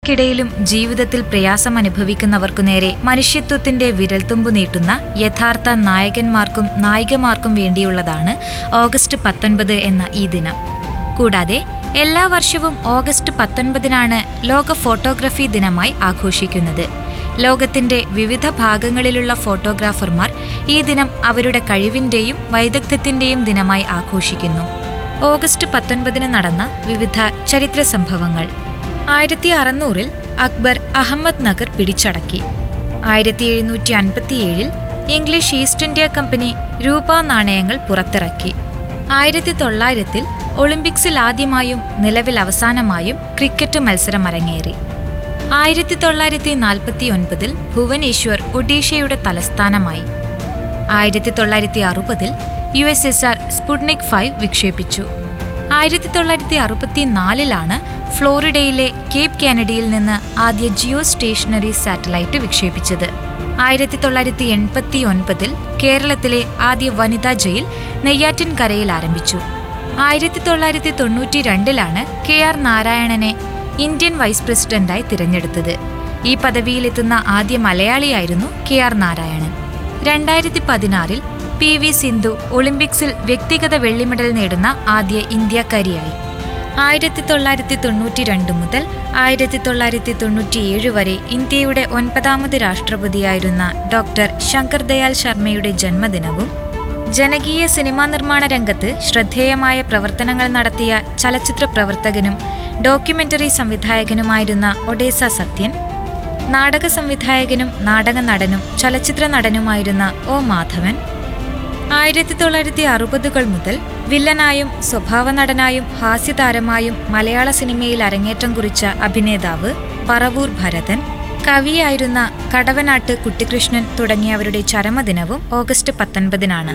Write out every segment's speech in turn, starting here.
തിരക്കിടയിലും ജീവിതത്തിൽ പ്രയാസം അനുഭവിക്കുന്നവർക്കു നേരെ മനുഷ്യത്വത്തിന്റെ വിരൽത്തുമ്പു നീട്ടുന്ന യഥാർത്ഥ നായകന്മാർക്കും നായികമാർക്കും വേണ്ടിയുള്ളതാണ് ഓഗസ്റ്റ് പത്തൊൻപത് എന്ന ഈ ദിനം കൂടാതെ എല്ലാ വർഷവും ഓഗസ്റ്റ് പത്തൊൻപതിനാണ് ലോക ഫോട്ടോഗ്രഫി ദിനമായി ആഘോഷിക്കുന്നത് ലോകത്തിന്റെ വിവിധ ഭാഗങ്ങളിലുള്ള ഫോട്ടോഗ്രാഫർമാർ ഈ ദിനം അവരുടെ കഴിവിന്റെയും വൈദഗ്ധ്യത്തിന്റെയും ദിനമായി ആഘോഷിക്കുന്നു ഓഗസ്റ്റ് പത്തൊൻപതിന് നടന്ന വിവിധ ചരിത്ര സംഭവങ്ങൾ ആയിരത്തി അറുന്നൂറിൽ അക്ബർ അഹമ്മദ് നഗർ പിടിച്ചടക്കി ആയിരത്തി എഴുന്നൂറ്റി അൻപത്തിയേഴിൽ ഇംഗ്ലീഷ് ഈസ്റ്റ് ഇന്ത്യ കമ്പനി രൂപ നാണയങ്ങൾ പുറത്തിറക്കി ആയിരത്തി തൊള്ളായിരത്തിൽ ഒളിമ്പിക്സിൽ ആദ്യമായും നിലവിൽ അവസാനമായും ക്രിക്കറ്റ് മത്സരം അരങ്ങേറി ആയിരത്തി തൊള്ളായിരത്തി നാൽപ്പത്തി ഒൻപതിൽ ഭുവനേശ്വർ ഒഡീഷയുടെ തലസ്ഥാനമായി ആയിരത്തി തൊള്ളായിരത്തി അറുപതിൽ U S S R Sputnik five വിക്ഷേപിച്ചു ആയിരത്തി തൊള്ളായിരത്തി അറുപത്തിനാലിലാണ് ഫ്ലോറിഡയിലെ കേപ്പ് കാനഡിയിൽ നിന്ന് ആദ്യ ജിയോ സ്റ്റേഷനറി സാറ്റലൈറ്റ് വിക്ഷേപിച്ചത് ആയിരത്തി തൊള്ളായിരത്തി എൺപത്തി ഒൻപതിൽ കേരളത്തിലെ ആദ്യ വനിതാ ജയിൽ നെയ്യാറ്റിൻകരയിൽ ആരംഭിച്ചു ആയിരത്തി തൊള്ളായിരത്തി തൊണ്ണൂറ്റി രണ്ടിലാണ് കെ ആർ നാരായണനെ ഇന്ത്യൻ വൈസ് പ്രസിഡന്റായി തിരഞ്ഞെടുത്തത് ഈ പദവിയിലെത്തുന്ന ആദ്യ മലയാളിയായിരുന്നു കെ ആർ നാരായണൻ രണ്ടായിരത്തി പതിനാറിൽ പി വി സിന്ധു ഒളിമ്പിക്സിൽ വ്യക്തിഗത വെള്ളി മെഡൽ നേടുന്ന ആദ്യ ഇന്ത്യക്കാരിയായി ആയിരത്തി തൊള്ളായിരത്തി തൊണ്ണൂറ്റി രണ്ട് മുതൽ ആയിരത്തി തൊള്ളായിരത്തി തൊണ്ണൂറ്റിയേഴ് വരെ ഇന്ത്യയുടെ ഒൻപതാമത് രാഷ്ട്രപതിയായിരുന്ന ഡോക്ടർ ശങ്കർ ദയാൽ ശർമ്മയുടെ ജന്മദിനവും ജനകീയ സിനിമാ നിർമ്മാണ രംഗത്ത് ശ്രദ്ധേയമായ പ്രവർത്തനങ്ങൾ നടത്തിയ ചലച്ചിത്ര പ്രവർത്തകനും ഡോക്യുമെന്ററി സംവിധായകനുമായിരുന്ന ഒഡേസ സത്യൻ നാടക സംവിധായകനും നാടക നടനും ചലച്ചിത്ര നടനുമായിരുന്ന ഒ മാധവൻ ആയിരത്തി തൊള്ളായിരത്തി അറുപതുകൾ മുതൽ വില്ലനായും സ്വഭാവ നടനായും ഹാസ്യതാരമായും മലയാള സിനിമയിൽ അരങ്ങേറ്റം കുറിച്ച അഭിനേതാവ് പറവൂർ ഭരതൻ കവിയായിരുന്ന കടവനാട്ട് കുട്ടിക്കൃഷ്ണൻ തുടങ്ങിയവരുടെ ചരമദിനവും ഓഗസ്റ്റ് പത്തൊൻപതിനാണ്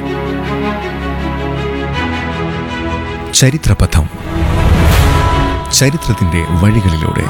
ചരിത്രപഥം ചരിത്രത്തിന്റെ വഴികളിലൂടെ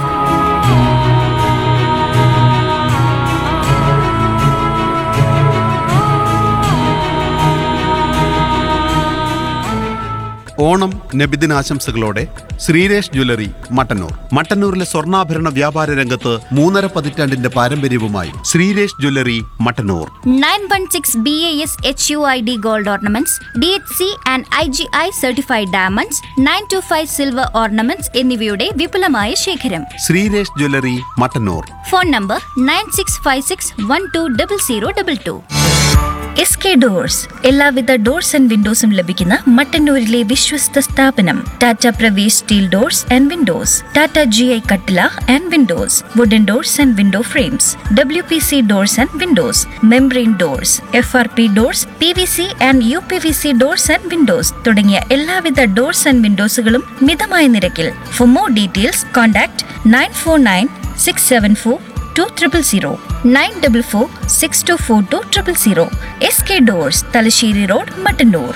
ഓണം നബിദിനാശംസകളോടെ ശ്രീരേഷ് ജ്വല്ലറി മട്ടന്നൂർ മട്ടന്നൂരിലെ സ്വർണ്ണാഭരണ വ്യാപാര രംഗത്ത് മൂന്നര പതിറ്റാണ്ടിന്റെ പാരമ്പര്യവുമായി Sreeresh jewellery Mattannur 916 BAS HUID gold ornaments, DHC and IGI certified diamonds, 925 silver ornaments എന്നിവയുടെ വിപുലമായ ശേഖരം Sreeresh jewellery Mattannur phone number nine six five six one two double zero double two S K doors എല്ലാവിധ ഡോർസ് ആൻഡ് വിൻഡോസും ലഭിക്കുന്ന മട്ടന്നൂരിലെ വിശ്വസ്ത സ്ഥാപനം Tata Pravesh steel doors and windows Tata G I കട്ടില and windows wooden doors and window frames W P C doors and windows membrane doors F R P doors P V C and U P V C doors and Windows തുടങ്ങിയ എല്ലാവിധ doors and വിൻഡോസുകളും മിതമായ നിരക്കിൽ for more details contact nine four nine six seven four two triple zero nine double four six two four two triple zero S K doors Thalassery road Mattannur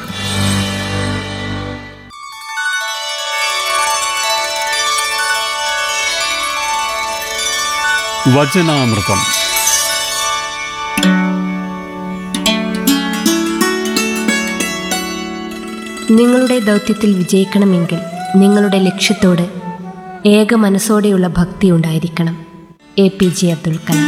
വചനാമൃതം നിങ്ങളുടെ ദൗത്യത്തിൽ വിജയിക്കണമെങ്കിൽ നിങ്ങളുടെ ലക്ഷ്യത്തോട് ഏക മനസ്സോടെയുള്ള ഭക്തി ഉണ്ടായിരിക്കണം A P J Abdul Kalam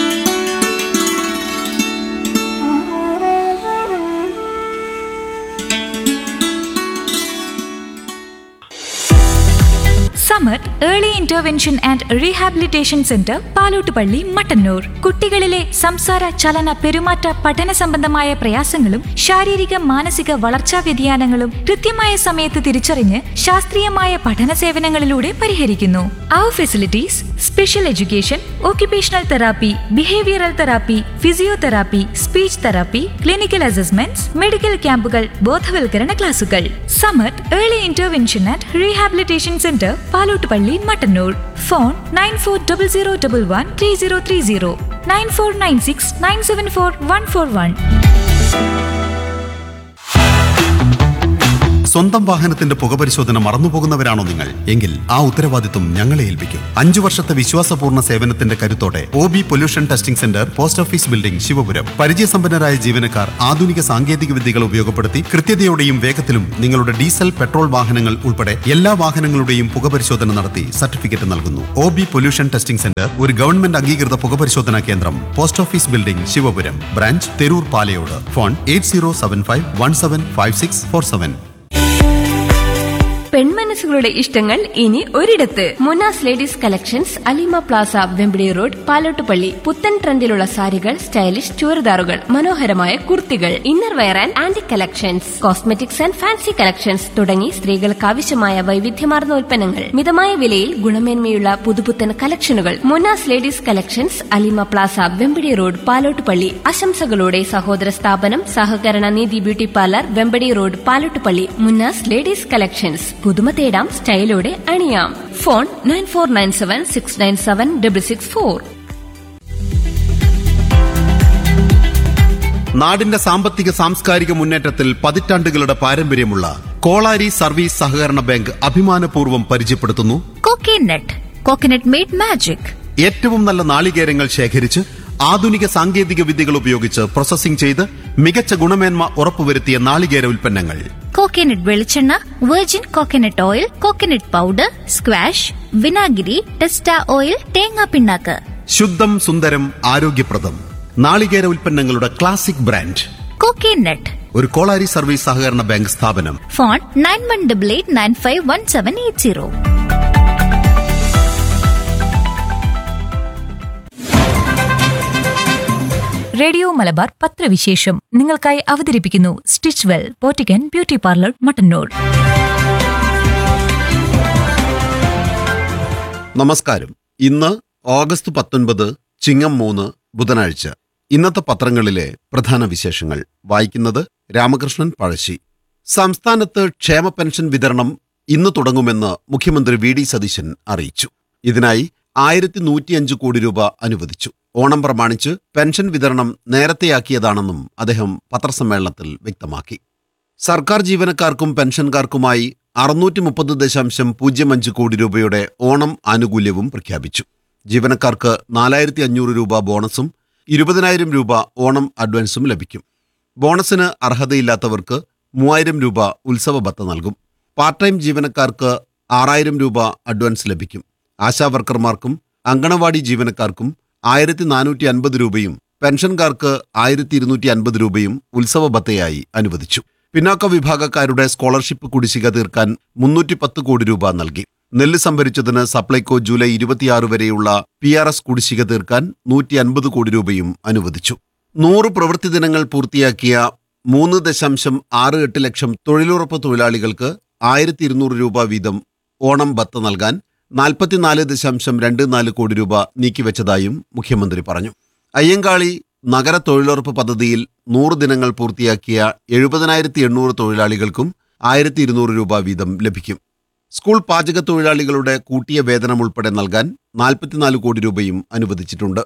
Samar early intervention and rehabilitation centre Palottupalli Mattannur കുട്ടികളിലെ സംസാര ചലന പെരുമാറ്റ പഠന സംബന്ധമായ പ്രയാസങ്ങളും ശാരീരിക മാനസിക വളർച്ചാ വ്യതിയാനങ്ങളും കൃത്യമായ സമയത്ത് തിരിച്ചറിഞ്ഞ് ശാസ്ത്രീയമായ പഠന സേവനങ്ങളിലൂടെ പരിഹരിക്കുന്നു അവർ facilities special education occupational therapy behavioural therapy physiotherapy speech therapy clinical assessments medical ക്യാമ്പുകൾ ബോധവൽക്കരണ ക്ലാസുകൾ Samath early intervention and rehabilitation centre Palottupalli Mattannur phone nine four double zero double one three zero three zero nine four nine six nine seven four one four one സ്വന്തം വാഹനത്തിന്റെ പുകപരിശോധന മറന്നുപോകുന്നവരാണോ നിങ്ങൾ എങ്കിൽ ആ ഉത്തരവാദിത്വം ഞങ്ങളെ ഏൽപ്പിക്കും അഞ്ചു വർഷത്തെ വിശ്വാസപൂർണ്ണ സേവനത്തിന്റെ കരുത്തോടെ O B pollution testing centre post office building Shivapuram പരിചയസമ്പന്നരായ ജീവനക്കാർ ആധുനിക സാങ്കേതിക വിദ്യകൾ ഉപയോഗപ്പെടുത്തി കൃത്യതയോടെയും വേഗത്തിലും നിങ്ങളുടെ ഡീസൽ പെട്രോൾ വാഹനങ്ങൾ ഉൾപ്പെടെ എല്ലാ വാഹനങ്ങളുടെയും പുകപരിശോധന നടത്തി സർട്ടിഫിക്കറ്റ് നൽകുന്നു O B pollution testing centre ഒരു ഗവൺമെന്റ് അംഗീകൃത പുകപരിശോധനാ കേന്ദ്രം post office building Shivapuram branch Theroor Palayode phone eight zero seven five one seven five six four seven പെൺമനസ്സുകളുടെ ഇഷ്ടങ്ങൾ ഇനി ഒരിടത്ത് Munas ladies collections Alima plaza Vempidi road Palottupalli പുത്തൻ ട്രെൻഡിലുള്ള സാരികൾ സ്റ്റൈലിഷ് ചുരിദാറുകൾ മനോഹരമായ കുർത്തികൾ inner wear and aunty collections cosmetics and fancy collections തുടങ്ങി സ്ത്രീകൾക്ക് ആവശ്യമായ വൈവിധ്യമാർന്ന ഉൽപ്പന്നങ്ങൾ മിതമായ വിലയിൽ ഗുണമേന്മയുള്ള പുതുപുത്തൻ കളക്ഷനുകൾ മുനാസ് ladies collections Alima plaza Vempadi road Palottupalli ആശംസകളോടെ സഹോദര സ്ഥാപനം സഹകരണ നീതി beauty parlour Vempadi road Palottupalli Munnas ladies collections പുതുമ തേടാം സ്റ്റൈലോടെ അണിയാം phone nine four nine seven six nine seven double six four നാടിന്റെ സാമ്പത്തിക സാംസ്കാരിക മുന്നേറ്റത്തിൽ പതിറ്റാണ്ടുകളുടെ പാരമ്പര്യമുള്ള കോളാരി സർവീസ് സഹകരണ ബാങ്ക് അഭിമാനപൂർവ്വം പരിചയപ്പെടുത്തുന്നു കോക്കനട്ട് കോക്കനട്ട് മെയ്ഡ് മാജിക് ഏറ്റവും നല്ല നാളികേരങ്ങൾ ശേഖരിച്ച് ആധുനിക സാങ്കേതിക വിദ്യകൾ ഉപയോഗിച്ച് പ്രോസസ്സിംഗ് ചെയ്ത് മികച്ച ഗുണമേന്മ ഉറപ്പുവരുത്തിയ നാളികേര ഉൽപ്പന്നങ്ങൾ കോക്കനട്ട് വെളിച്ചെണ്ണ virgin coconut oil coconut powder squash വിനാഗിരി ടെസ്റ്റ ഓയിൽ തേങ്ങാ പിണ്ണാക്ക് ശുദ്ധം സുന്ദരം ആരോഗ്യപ്രദം നാളികേര ഉൽപ്പന്നങ്ങളുടെ ക്ലാസിക് ബ്രാൻഡ് കോക്കനട്ട് ഒരു കോളാരി സർവീസ് സഹകരണ ബാങ്ക് സ്ഥാപനം phone nine one double eight nine five one seven eight zero radio Malabar പത്രവിശേഷം നിങ്ങൾക്കായി അവതരിപ്പിക്കുന്നു stitch well Pottikkan beauty parlour Mattannur നമസ്കാരം ഇന്ന് ഓഗസ്റ്റ് പത്തൊൻപത് ചിങ്ങം മൂന്ന് ബുധനാഴ്ച ഇന്നത്തെ പത്രങ്ങളിലെ പ്രധാന വിശേഷങ്ങൾ വായിക്കുന്നത് രാമകൃഷ്ണൻ പഴശ്ശി സംസ്ഥാനത്ത് ക്ഷേമ പെൻഷൻ വിതരണം ഇന്ന് തുടങ്ങുമെന്ന് മുഖ്യമന്ത്രി വി ഡി സതീശൻ അറിയിച്ചു ഇതിനായി ആയിരത്തി നൂറ്റിയഞ്ച് കോടി രൂപ അനുവദിച്ചു ഓണം പ്രമാണിച്ച് പെൻഷൻ വിതരണം നേരത്തെയാക്കിയതാണെന്നും അദ്ദേഹം പത്രസമ്മേളനത്തിൽ വ്യക്തമാക്കി സർക്കാർ ജീവനക്കാർക്കും പെൻഷൻകാർക്കുമായി അറുന്നൂറ്റി മുപ്പത് ദശാംശം പൂജ്യം അഞ്ച് കോടി രൂപയുടെ ഓണം ആനുകൂല്യവും പ്രഖ്യാപിച്ചു ജീവനക്കാർക്ക് നാലായിരത്തി അഞ്ഞൂറ് രൂപ ബോണസും ഇരുപതിനായിരം രൂപ ഓണം അഡ്വാൻസും ലഭിക്കും ബോണസിന് അർഹതയില്ലാത്തവർക്ക് മൂവായിരം രൂപ ഉത്സവ ബത്ത നൽകും പാർട്ട് ടൈം ജീവനക്കാർക്ക് ആറായിരം രൂപ അഡ്വാൻസ് ലഭിക്കും ആശാവർക്കർമാർക്കും അങ്കണവാടി ജീവനക്കാർക്കും ആയിരത്തി നാനൂറ്റി അൻപത് രൂപയും പെൻഷൻകാർക്ക് ആയിരത്തി ഇരുന്നൂറ്റി അൻപത് രൂപയും ഉത്സവ ബത്തയായി അനുവദിച്ചു പിന്നാക്ക വിഭാഗക്കാരുടെ സ്കോളർഷിപ്പ് കുടിശ്ശിക തീർക്കാൻ മുന്നൂറ്റി പത്ത് കോടി രൂപ നൽകി നെല്ല് സംഭരിച്ചതിന് സപ്ലൈകോ ജൂലൈ ഇരുപത്തിയാറ് വരെയുള്ള പി ആർ എസ് കുടിശ്ശിക തീർക്കാൻ നൂറ്റി അൻപത് കോടി രൂപയും അനുവദിച്ചു നൂറ് പ്രവൃത്തി ദിനങ്ങൾ പൂർത്തിയാക്കിയ മൂന്ന് ദശാംശം ആറ് എട്ട് ലക്ഷം തൊഴിലുറപ്പ് തൊഴിലാളികൾക്ക് ആയിരത്തി ഇരുന്നൂറ് രൂപ വീതം ഓണം ബത്ത നൽകാൻ നാൽപ്പത്തിനാല് ദശാംശം രണ്ട് നാല് കോടി രൂപ നീക്കിവെച്ചതായും മുഖ്യമന്ത്രി പറഞ്ഞു അയ്യങ്കാളി നഗര തൊഴിലുറപ്പ് പദ്ധതിയിൽ നൂറ് ദിനങ്ങൾ പൂർത്തിയാക്കിയ എഴുപതിനായിരത്തി എണ്ണൂറ് തൊഴിലാളികൾക്കും ആയിരത്തി ഇരുന്നൂറ് രൂപ വീതം ലഭിക്കും സ്കൂൾ പാചക തൊഴിലാളികളുടെ കൂട്ടിയ വേതനം ഉൾപ്പെടെ നൽകാൻ നാൽപ്പത്തിനാല് കോടി രൂപയും അനുവദിച്ചിട്ടുണ്ട്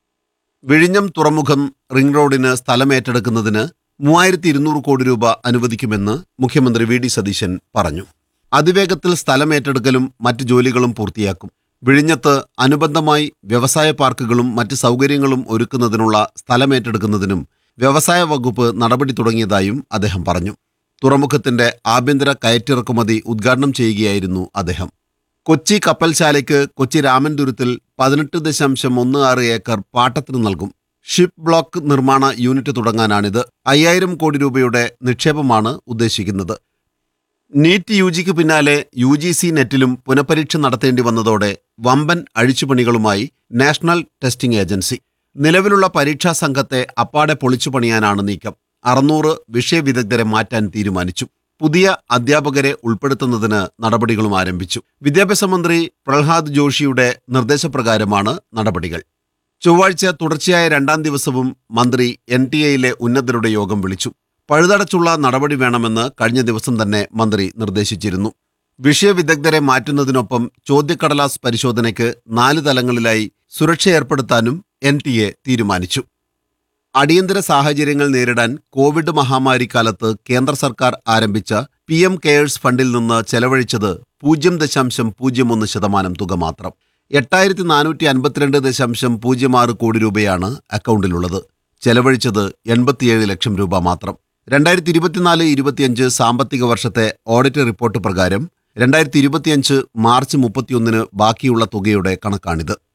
വിഴിഞ്ഞം തുറമുഖം റിംഗ് റോഡിന് സ്ഥലമേറ്റെടുക്കുന്നതിന് മൂവായിരത്തി ഇരുന്നൂറ് കോടി രൂപ അനുവദിക്കുമെന്ന് മുഖ്യമന്ത്രി വി ഡി സതീശൻ പറഞ്ഞു അതിവേഗത്തിൽ സ്ഥലമേറ്റെടുക്കലും മറ്റ് ജോലികളും പൂർത്തിയാക്കും വിഴിഞ്ഞത്ത് അനുബന്ധമായി വ്യവസായ പാർക്കുകളും മറ്റ് സൗകര്യങ്ങളും ഒരുക്കുന്നതിനുള്ള സ്ഥലമേറ്റെടുക്കുന്നതിനും വ്യവസായ വകുപ്പ് നടപടി തുടങ്ങിയതായും അദ്ദേഹം പറഞ്ഞു തുറമുഖത്തിന്റെ ആഭ്യന്തര കയറ്റിറക്കുമതി ഉദ്ഘാടനം ചെയ്യുകയായിരുന്നു അദ്ദേഹം കൊച്ചി കപ്പൽശാലയ്ക്ക് കൊച്ചി രാമൻതുരത്തിൽ പതിനെട്ട് ദശാംശം ഒന്ന് ആറ് ഏക്കർ പാട്ടത്തിന് നൽകും ഷിപ്പ് ബ്ലോക്ക് നിർമ്മാണ യൂണിറ്റ് തുടങ്ങാനാണിത് അയ്യായിരം കോടി രൂപയുടെ നിക്ഷേപമാണ് ഉദ്ദേശിക്കുന്നത് നീറ്റ് യു ജിക്ക് പിന്നാലെ യു ജി സി നെറ്റിലും പുനഃപരീക്ഷ നടത്തേണ്ടി വന്നതോടെ വമ്പൻ അഴിച്ചുപണികളുമായി നാഷണൽ ടെസ്റ്റിംഗ് ഏജൻസി നിലവിലുള്ള പരീക്ഷാ സംഘത്തെ അപ്പാടെ പൊളിച്ചു പണിയാനാണ് നീക്കം അറുന്നൂറ് വിഷയവിദഗ്ധരെ മാറ്റാൻ തീരുമാനിച്ചു പുതിയ അധ്യാപകരെ ഉൾപ്പെടുത്തുന്നതിന് നടപടികളും ആരംഭിച്ചു വിദ്യാഭ്യാസ മന്ത്രി പ്രഹ്ലാദ് ജോഷിയുടെ നിർദ്ദേശപ്രകാരമാണ് നടപടികൾ ചൊവ്വാഴ്ച തുടർച്ചയായ രണ്ടാം ദിവസവും മന്ത്രി എൻ ടി എയിലെ ഉന്നതരുടെ യോഗം വിളിച്ചു പഴുതടച്ചുള്ള നടപടി വേണമെന്ന് കഴിഞ്ഞ ദിവസം തന്നെ മന്ത്രി നിർദ്ദേശിച്ചിരുന്നു വിഷയവിദഗ്ധരെ മാറ്റുന്നതിനൊപ്പം ചോദ്യക്കടലാസ് പരിശോധനയ്ക്ക് നാല് തലങ്ങളിലായി സുരക്ഷ ഏർപ്പെടുത്താനും എൻ ടി എ തീരുമാനിച്ചു അടിയന്തര സാഹചര്യങ്ങൾ നേരിടാൻ കോവിഡ് മഹാമാരി കാലത്ത് കേന്ദ്ര സർക്കാർ ആരംഭിച്ച പി എം കെയേഴ്സ് ഫണ്ടിൽ നിന്ന് ചെലവഴിച്ചത് പൂജ്യം ദശാംശം പൂജ്യം ഒന്ന് ശതമാനം തുക മാത്രം എട്ടായിരത്തി നാനൂറ്റി അൻപത്തിരണ്ട് ദശാംശം പൂജ്യം ആറ് കോടി രൂപയാണ് അക്കൗണ്ടിലുള്ളത് ചെലവഴിച്ചത് എൺപത്തിയേഴ് ലക്ഷം രൂപ മാത്രം രണ്ടായിരത്തി ഇരുപത്തിനാല് ഇരുപത്തിയഞ്ച് സാമ്പത്തിക വർഷത്തെ ഓഡിറ്റ് റിപ്പോർട്ട് പ്രകാരം രണ്ടായിരത്തി ഇരുപത്തിയഞ്ച് മാർച്ച് മുപ്പത്തിയൊന്നിന് ബാക്കിയുള്ള തുകയുടെ കണക്കാണിത്